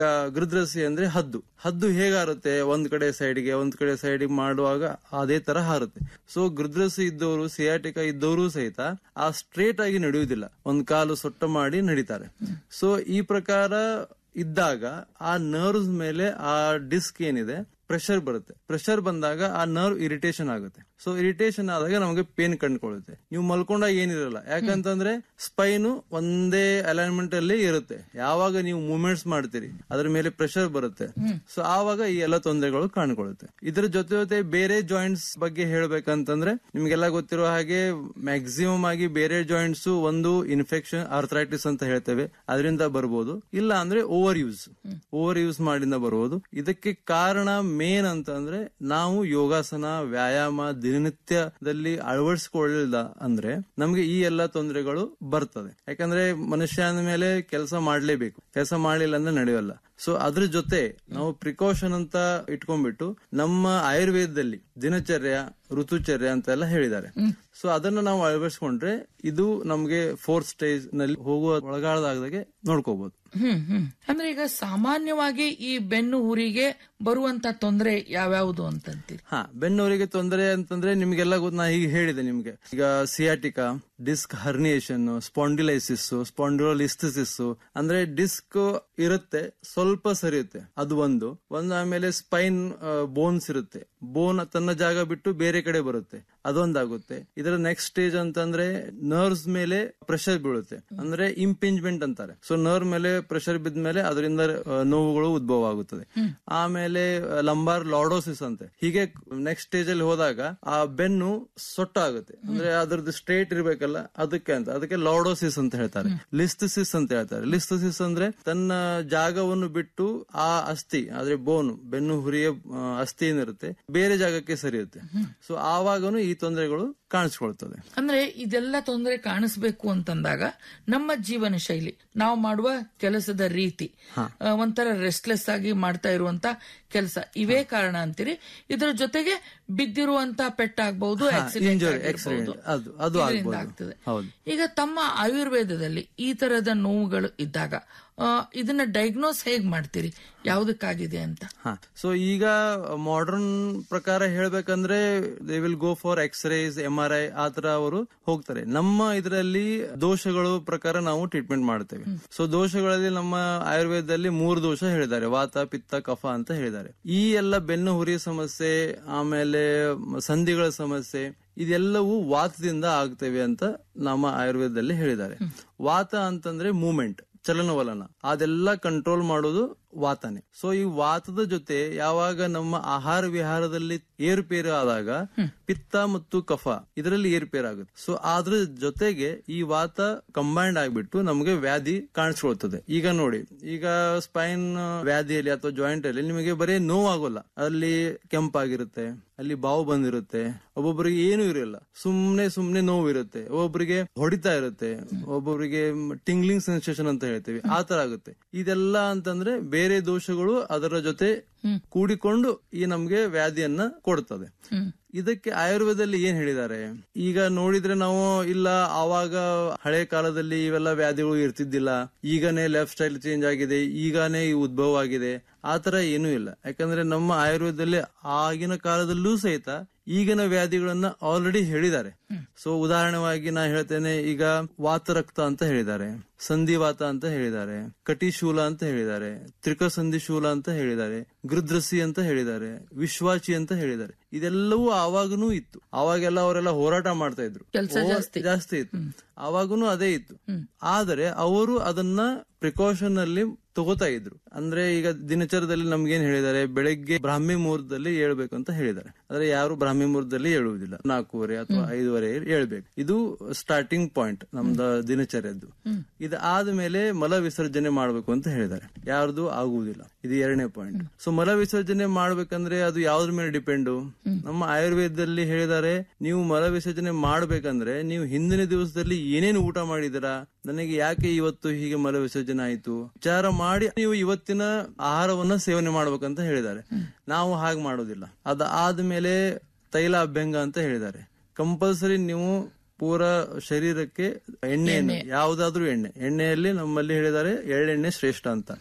ಆ, ಗೃದ್ರಸಿ ಅಂದ್ರೆ ಹದ್ದು ಹದ್ದು ಹೇಗಾರುತ್ತೆ ಒಂದ್ ಕಡೆ ಸೈಡ್ಗೆ ಒಂದ್ ಕಡೆ ಸೈಡ್ ಮಾಡುವಾಗ ಅದೇ ತರ ಹಾರುತ್ತೆ ಸೊ ಗೃದ್ರಸಿ ಇದ್ದವರು ಸಿಯಾಟಿಕ ಇದ್ದವರು ಸಹಿತ ಆ ಸ್ಟ್ರೇಟ್ ಆಗಿ ನಡೆಯುವುದಿಲ್ಲ ಒಂದ್ ಕಾಲು ಸೊಟ್ಟ ಮಾಡಿ ನಡೀತಾರೆ ಸೊ ಈ ಪ್ರಕಾರ ಇದ್ದಾಗ ಆ ನರ್ವ್ಸ್ ಮೇಲೆ ಆ ಡಿಸ್ಕ್ ಏನಿದೆ ಪ್ರೆಷರ್ ಬರುತ್ತೆ ಪ್ರೆಷರ್ ಬಂದಾಗ ಆ ನರ್ವ್ ಇರಿಟೇಷನ್ ಆಗುತ್ತೆ ಸೊ ಇರಿಟೇಷನ್ ಆದಾಗ ನಮಗೆ ಪೇನ್ ಕಂಡುಕೊಳ್ಳುತ್ತೆ ನೀವು ಮಲ್ಕೊಂಡಾಗ ಏನಿರಲ್ಲ ಯಾಕಂತಂದ್ರೆ ಸ್ಪೈನು ಒಂದೇ ಅಲೈನ್ಮೆಂಟ್ ಅಲ್ಲಿ ಇರುತ್ತೆ ಯಾವಾಗ ನೀವು ಮೂವ್ಮೆಂಟ್ಸ್ ಮಾಡ್ತೀರಿ ಅದ್ರ ಮೇಲೆ ಪ್ರೆಷರ್ ಬರುತ್ತೆ ಸೊ ಆವಾಗ ಈ ಎಲ್ಲ ತೊಂದರೆಗಳು ಕಾಣ್ಕೊಳ್ಳುತ್ತೆ ಇದ್ರ ಜೊತೆ ಜೊತೆ ಬೇರೆ ಜಾಯಿಂಟ್ಸ್ ಬಗ್ಗೆ ಹೇಳ್ಬೇಕಂತಂದ್ರೆ ನಿಮ್ಗೆಲ್ಲ ಗೊತ್ತಿರೋ ಹಾಗೆ ಮ್ಯಾಕ್ಸಿಮಮ್ ಆಗಿ ಬೇರೆ ಜಾಯಿಂಟ್ಸ್ ಒಂದು ಇನ್ಫೆಕ್ಷನ್ ಆರ್ಥರೈಟಿಸ್ ಅಂತ ಹೇಳ್ತೇವೆ ಅದರಿಂದ ಬರ್ಬೋದು ಇಲ್ಲ ಅಂದ್ರೆ ಓವರ್ ಯೂಸ್ ಓವರ್ ಯೂಸ್ ಮಾಡಿಂದ ಬರ್ಬೋದು ಇದಕ್ಕೆ ಕಾರಣ ಮೇನ್ ಅಂತ ಅಂದ್ರೆ ನಾವು ಯೋಗಾಸನ ವ್ಯಾಯಾಮ ದಿನನಿತ್ಯದಲ್ಲಿ ಅಳವಡಿಸಿಕೊಳ್ಳಿಲ್ಲ ಅಂದ್ರೆ ನಮ್ಗೆ ಈ ಎಲ್ಲಾ ತೊಂದರೆಗಳು ಬರ್ತದೆ ಯಾಕಂದ್ರೆ ಮನುಷ್ಯ ಮೇಲೆ ಕೆಲಸ ಮಾಡ್ಲೇಬೇಕು ಕೆಲಸ ಮಾಡ್ಲಿಲ್ಲ ಅಂದ್ರೆ ನಡೆಯಲ್ಲ ಸೊ ಅದ್ರ ಜೊತೆ ನಾವು ಪ್ರಿಕಾಷನ್ ಅಂತ ಇಟ್ಕೊಂಡ್ಬಿಟ್ಟು ನಮ್ಮ ಆಯುರ್ವೇದದಲ್ಲಿ ದಿನಚರ್ಯ ಋತುಚರ್ಯ ಅಂತ ಎಲ್ಲ ಹೇಳಿದ್ದಾರೆ ಸೊ ಅದನ್ನ ನಾವು ಅಳವಡಿಸ್ಕೊಂಡ್ರೆ ಇದು ನಮ್ಗೆ ಫೋರ್ತ್ ಸ್ಟೇಜ್ ನಲ್ಲಿ ಹೋಗುವ ಒಳಗಾಳದಾಗದಾಗೆ ನೋಡ್ಕೋಬಹುದು ಹ್ಮ್ ಹ್ಮ್ ಅಂದ್ರೆ ಈಗ ಸಾಮಾನ್ಯವಾಗಿ ಈ ಬೆನ್ನು ಊರಿಗೆ ಬರುವಂತ ತೊಂದರೆ ಯಾವ್ಯಾವುದು ಅಂತಂತೀರಿ ಹಾ ಬೆನ್ನೂರಿಗೆ ತೊಂದರೆ ಅಂತಂದ್ರೆ ನಿಮ್ಗೆಲ್ಲ ಗೊತ್ತು ನಾ ಈಗ ಹೇಳಿದೆ ನಿಮ್ಗೆ ಈಗ sciatica disc herniation spondylosis spondylolisthesis ಅಂದ್ರೆ ಡಿಸ್ಕ್ ಇರುತ್ತೆ ಸ್ವಲ್ಪ ಸರಿಯುತ್ತೆ ಅದು ಒಂದು ಒಂದು ಆಮೇಲೆ ಸ್ಪೈನ್ ಬೋನ್ಸ್ ಇರುತ್ತೆ ಬೋನ್ ತನ್ನ ಜಾಗ ಬಿಟ್ಟು ಬೇರೆ ಕಡೆ ಬರುತ್ತೆ ಅದೊಂದಾಗುತ್ತೆ ಇದರ ನೆಕ್ಸ್ಟ್ ಸ್ಟೇಜ್ ಅಂತಂದ್ರೆ ನರ್ವ್ಸ್ ಮೇಲೆ ಪ್ರೆಷರ್ ಬೀಳುತ್ತೆ ಅಂದ್ರೆ ಇಂಪಿಂಜ್ಮೆಂಟ್ ಅಂತಾರೆ ಸೊ ನರ್ವ್ ಮೇಲೆ ಪ್ರೆಷರ್ ಬಿದ್ದ ಮೇಲೆ ಅದರಿಂದ ಆ, ನೋವುಗಳು ಉದ್ಭವ ಆಗುತ್ತದೆ ಆಮೇಲೆ ಲಂಬಾರ್ ಲಾರ್ಡೋಸಿಸ್ ಅಂತೆ ಹೀಗೆ ನೆಕ್ಸ್ಟ್ ಸ್ಟೇಜ್ ಅಲ್ಲಿ ಹೋದಾಗ ಆ ಬೆನ್ನು ಸೊಟ್ಟ ಆಗುತ್ತೆ ಅಂದ್ರೆ ಅದ್ರದ್ದು ಸ್ಟ್ರೇಟ್ ಇರ್ಬೇಕಲ್ಲ ಅದಕ್ಕೆ ಅಂತ ಅದಕ್ಕೆ ಲಾರ್ಡೋಸಿಸ್ ಅಂತ ಹೇಳ್ತಾರೆ ಲಿಸ್ತಸಿಸ್ ಅಂತ ಹೇಳ್ತಾರೆ ಲಿಸ್ತಸಿಸ್ ಅಂದ್ರೆ ತನ್ನ ಜಾಗವನ್ನು ಬಿಟ್ಟು ಆ ಅಸ್ಥಿ ಆದ್ರೆ ಬೋನು ಬೆನ್ನು ಹುರಿಯ ಆ, ಅಸ್ಥಿ ಏನಿರುತ್ತೆ ಬೇರೆ ಜಾಗಕ್ಕೆ ಸರಿಯುತ್ತೆ ಸೊ ಆವಾಗನು ಈ ತೊಂದರೆಗಳು ಕಾಣಿಸ್ಕೊಳ್ತದೆ ಅಂದ್ರೆ ಇದೆಲ್ಲ ತೊಂದರೆ ಕಾಣಿಸ್ಬೇಕು ಅಂತಂದಾಗ ನಮ್ಮ ಜೀವನ ಶೈಲಿ ನಾವು ಮಾಡುವ ಕೆಲಸದ ರೀತಿ ಆ, ಒಂಥರ ರೆಸ್ಟ್ಲೆಸ್ ಆಗಿ ಮಾಡ್ತಾ ಇರುವಂತ ಕೆಲಸ ಇವೇ ಕಾರಣ ಅಂತೀರಿ ಇದ್ರ ಜೊತೆಗೆ ಬಿದ್ದಿರುವಂತ ಪೆಟ್ಟಾಗಬಹುದು injury, accident, ಅದು- ಅದು ಆಗ್ಬೋದು. ಆಗ್ತದೆ ಹೌದು. ಈಗ ತಮ್ಮ ಆಯುರ್ವೇದದಲ್ಲಿ ಈ ತರದ ನೋವುಗಳು ಇದ್ದಾಗ ಆ, ಇದನ್ನ ಡಯಾಗ್ನೋಸ್ ಹೇಗ್ ಮಾಡ್ತೀರಿ ಯಾವ್ದಕ್ಕಾಗಿದೆ ಅಂತ ಹಾ ಸೊ ಈಗ ಮಾಡರ್ನ್ ಪ್ರಕಾರ ಹೇಳ್ಬೇಕಂದ್ರೆ they will go for X-rays M R I ಆತರ ಅವರು ಹೋಗ್ತಾರೆ ನಮ್ಮ ಇದರಲ್ಲಿ ದೋಷಗಳು ಪ್ರಕಾರ ನಾವು ಟ್ರೀಟ್ಮೆಂಟ್ ಮಾಡ್ತೇವೆ ಸೊ ದೋಷಗಳಲ್ಲಿ ನಮ್ಮ ಆಯುರ್ವೇದದಲ್ಲಿ ಮೂರು ದೋಷ ಹೇಳಿದ್ದಾರೆ ವಾತ ಪಿತ್ತ ಕಫ ಅಂತ ಹೇಳಿದ್ದಾರೆ ಈ ಎಲ್ಲ ಬೆನ್ನು ಹುರಿ ಸಮಸ್ಯೆ ಆಮೇಲೆ ಸಂಧಿಗಳ ಸಮಸ್ಯೆ ಇದೆಲ್ಲವೂ ವಾತದಿಂದ ಆಗ್ತವೆ ಅಂತ ನಮ್ಮ ಆಯುರ್ವೇದದಲ್ಲಿ ಹೇಳಿದ್ದಾರೆ ವಾತ ಅಂತಂದ್ರೆ ಮೂಮೆಂಟ್ ಚಲನವಲನ ಅದೆಲ್ಲ ಕಂಟ್ರೋಲ್ ಮಾಡೋದು ವಾತನೆ ಸೊ ಈ ವಾತದ ಜೊತೆ ಯಾವಾಗ ನಮ್ಮ ಆಹಾರ ವಿಹಾರದಲ್ಲಿ ಏರುಪೇರು ಆದಾಗ ಪಿತ್ತ ಮತ್ತು ಕಫ ಇದರಲ್ಲಿ ಏರುಪೇರು ಆಗುತ್ತೆ ಸೊ ಅದ್ರ ಜೊತೆಗೆ ಈ ವಾತ ಕಂಬೈಂಡ್ ಆಗ್ಬಿಟ್ಟು ನಮಗೆ ವ್ಯಾಧಿ ಕಾಣಿಸ್ಕೊಳ್ತದೆ ಈಗ ನೋಡಿ ಈಗ ಸ್ಪೈನ್ ವ್ಯಾಧಿಯಲ್ಲಿ ಅಥವಾ ಜಾಯಿಂಟ್ ಅಲ್ಲಿ ನಿಮಗೆ ಬರೀ ನೋವಾಗೋಲ್ಲ ಅಲ್ಲಿ ಕೆಂಪಾಗಿರುತ್ತೆ ಅಲ್ಲಿ ಬಾವು ಬಂದಿರುತ್ತೆ ಒಬ್ಬೊಬ್ಬರಿಗೆ ಏನು ಇರಲ್ಲ ಸುಮ್ನೆ ಸುಮ್ನೆ ನೋವು ಇರುತ್ತೆ ಒಬ್ಬೊಬ್ಬರಿಗೆ ಹೊಡಿತಾ ಇರುತ್ತೆ ಒಬ್ಬೊಬ್ಬರಿಗೆ ಟಿಂಗ್ಲಿಂಗ್ ಸೆನ್ಸೇಷನ್ ಅಂತ ಹೇಳ್ತೀವಿ ಆ ತರ ಆಗುತ್ತೆ ಇದೆಲ್ಲ ಅಂತಂದ್ರೆ ಬೇರೆ ದೋಷಗಳು ಅದರ ಜೊತೆ ಕೂಡಿಕೊಂಡು ಈ ನಮ್ಗೆ ವ್ಯಾಧಿಯನ್ನ ಕೊಡ್ತದೆ ಇದಕ್ಕೆ ಆಯುರ್ವೇದದಲ್ಲಿ ಏನ್ ಹೇಳಿದ್ದಾರೆ ಈಗ ನೋಡಿದ್ರೆ ನಾವು ಇಲ್ಲ ಆವಾಗ ಹಳೆ ಕಾಲದಲ್ಲಿ ಇವೆಲ್ಲ ವ್ಯಾಧಿಗಳು ಇರ್ತಿದ್ದಿಲ್ಲ ಈಗನೇ ಲೈಫ್ ಸ್ಟೈಲ್ ಚೇಂಜ್ ಆಗಿದೆ ಈಗಾನೇ ಈ ಉದ್ಭವ ಆಗಿದೆ ಆತರ ಏನೂ ಇಲ್ಲ ಯಾಕಂದ್ರೆ ನಮ್ಮ ಆಯುರ್ವೇದದಲ್ಲಿ ಆಗಿನ ಕಾಲದಲ್ಲೂ ಸಹಿತ ಈಗಿನ ವ್ಯಾಧಿಗಳನ್ನ ಆಲ್ರೆಡಿ ಹೇಳಿದ್ದಾರೆ ಸೊ ಉದಾಹರಣವಾಗಿ ನಾ ಹೇಳ್ತೇನೆ ಈಗ ವಾತರಕ್ತ ಅಂತ ಹೇಳಿದ್ದಾರೆ ಸಂಧಿವಾತ ಅಂತ ಹೇಳಿದ್ದಾರೆ ಕಟಿಶೂಲ ಅಂತ ಹೇಳಿದ್ದಾರೆ ತ್ರಿಕಸಂಧಿ ಶೂಲ ಅಂತ ಹೇಳಿದ್ದಾರೆ ಗೃದ್ರಸಿ ಅಂತ ಹೇಳಿದ್ದಾರೆ ವಿಶ್ವಾಚಿ ಅಂತ ಹೇಳಿದ್ದಾರೆ ಇದೆಲ್ಲವೂ ಆವಾಗನೂ ಇತ್ತು ಅವಾಗೆಲ್ಲ ಅವರೆಲ್ಲ ಹೋರಾಟ ಮಾಡ್ತಾ ಇದ್ರು ಕೆಲ್ಸ ಓ- ಜಾಸ್ತಿ. ಜಾಸ್ತಿ ಇತ್ತು ಅವಾಗನು ಅದೇ ಇತ್ತು ಆದರೆ ಅವರು ಅದನ್ನ ಪ್ರಿಕಾಷನ್ ಅಲ್ಲಿ ತಗೋತಾ ಇದ್ರು ಅಂದ್ರೆ ಈಗ ದಿನಚರದಲ್ಲಿ ನಮ್ಗೇನ್ ಹೇಳಿದ್ದಾರೆ ಬೆಳಗ್ಗೆ ಬ್ರಾಹ್ಮಿ ಮುಹೂರ್ತದಲ್ಲಿ ಹೇಳ್ಬೇಕು ಅಂತ ಹೇಳಿದ್ದಾರೆ ಆದ್ರೆ ಯಾರು ಬ್ರಾಹ್ಮಿ ಮುಹೂರ್ತದಲ್ಲಿ ಹೇಳುವುದಿಲ್ಲ ನಾಲ್ಕೂವರೆ ಅಥವಾ ಐದುವರೆ ಹೇಳ್ಬೇಕು ಇದು ಸ್ಟಾರ್ಟಿಂಗ್ ಪಾಯಿಂಟ್ ನಮ್ದು ದಿನಚರ್ಯದ್ದು ಇದು ಆದ್ಮೇಲೆ ಮಲ ವಿಸರ್ಜನೆ ಮಾಡ್ಬೇಕು ಅಂತ ಹೇಳಿದ್ದಾರೆ ಯಾರ್ದು ಆಗುವುದಿಲ್ಲ ಇದು ಎರಡನೇ ಪಾಯಿಂಟ್ ಸೊ ಮಲ ವಿಸರ್ಜನೆ ಮಾಡ್ಬೇಕಂದ್ರೆ ಅದು ಯಾವ್ದ್ರ ಮೇಲೆ ಡಿಪೆಂಡು ನಮ್ಮ ಆಯುರ್ವೇದದಲ್ಲಿ ಹೇಳಿದ್ದಾರೆ ನೀವು ಮಲ ವಿಸರ್ಜನೆ ಮಾಡ್ಬೇಕಂದ್ರೆ ನೀವು ಹಿಂದಿನ ದಿವಸದಲ್ಲಿ ಏನೇನು ಊಟ ಮಾಡಿದಿರಾ ನನಗೆ ಯಾಕೆ ಇವತ್ತು ಹೀಗೆ ಮಲ ವಿಸರ್ಜನೆ ಆಯ್ತು ವಿಚಾರ ಮಾಡಿ ನೀವು ಇವತ್ತಿನ ಆಹಾರವನ್ನ ಸೇವನೆ ಮಾಡ್ಬೇಕಂತ ಹೇಳಿದ್ದಾರೆ ನಾವು ಹಾಗೆ ಮಾಡೋದಿಲ್ಲ ಅದ ಆದ್ಮೇಲೆ ತೈಲ ಅಭ್ಯಂಗ ಅಂತ ಹೇಳಿದ್ದಾರೆ ಕಂಪಲ್ಸರಿ ನೀವು ಪೂರ ಶರೀರಕ್ಕೆ ಎಣ್ಣೆಯನ್ನು ಯಾವ್ದಾದ್ರೂ ಎಣ್ಣೆ ಎಣ್ಣೆಯಲ್ಲಿ ನಮ್ಮಲ್ಲಿ ಹೇಳಿದ್ದಾರೆ ಎಳ್ಳೆಣ್ಣೆ ಶ್ರೇಷ್ಠ ಅಂತ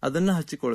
ಅದನ್ನ ಹಚ್ಚಿಕೊಳ್ಳಿ